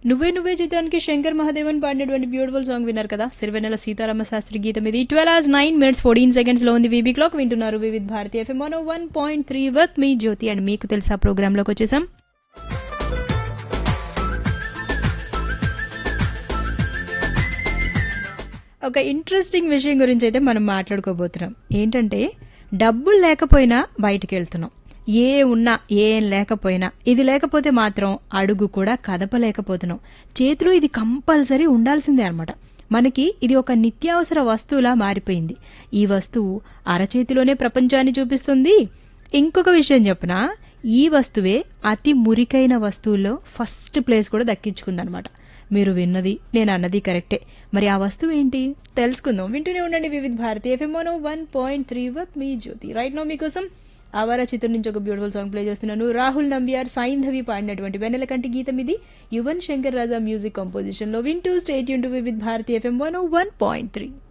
నువ్వే నువ్వే చిత్రానికి శంకర్ మహాదేవన్ పాడినటువంటి బ్యూటిఫుల్ సాంగ్ విన్నారు కదా సిరివెన్నెల సీతారామ శాస్త్రి గీతం ఇది twelve hours nine minutes fourteen seconds లో ఉంది వీబీ క్లాక్ వింటున్నారు Vividh Bharati FM one one point three with me Jyothi and మీకు తెలుసా ప్రోగ్రామ్ లోకి వచ్చేసాం ఒక ఇంట్రెస్టింగ్ విషయం గురించి అయితే మనం మాట్లాడుకోబోతున్నాం ఏంటంటే డబ్బులు లేకపోయినా బయటికి వెళ్తున్నాం ఏ ఉన్నా ఏం లేకపోయినా ఇది లేకపోతే మాత్రం అడుగు కూడా కదపలేకపోతున్నాం చేతిలో ఇది కంపల్సరీ ఉండాల్సిందే అనమాట మనకి ఇది ఒక నిత్యావసర వస్తువులా మారిపోయింది ఈ వస్తువు అరచేతిలోనే ప్రపంచాన్ని చూపిస్తుంది ఇంకొక విషయం చెప్పిన ఈ వస్తువే అతి మురికైన వస్తువుల్లో ఫస్ట్ ప్లేస్ కూడా దక్కించుకుందనమాట మీరు విన్నది నేను అన్నది కరెక్టే మరి ఆ వస్తువు ఏంటి తెలుసుకుందాం వింటూనే ఉండండి Vividh Bharati FM one point three with me Jyothi right now మీకోసం ఆవారా చిత్రం నుంచి ఒక బ్యూటిఫుల్ సాంగ్ ప్లే చేస్తున్నాను రాహుల్ నంబియార్ సైంధవి పాడినటువంటి వెన్నెల కంటి గీతం ఇది యువన్ శంకర్ రాజా మ్యూజిక్ కంపోజిషన్ లో వింటూ స్టేట్ యూన్ to Vividh Bharati FM one one point three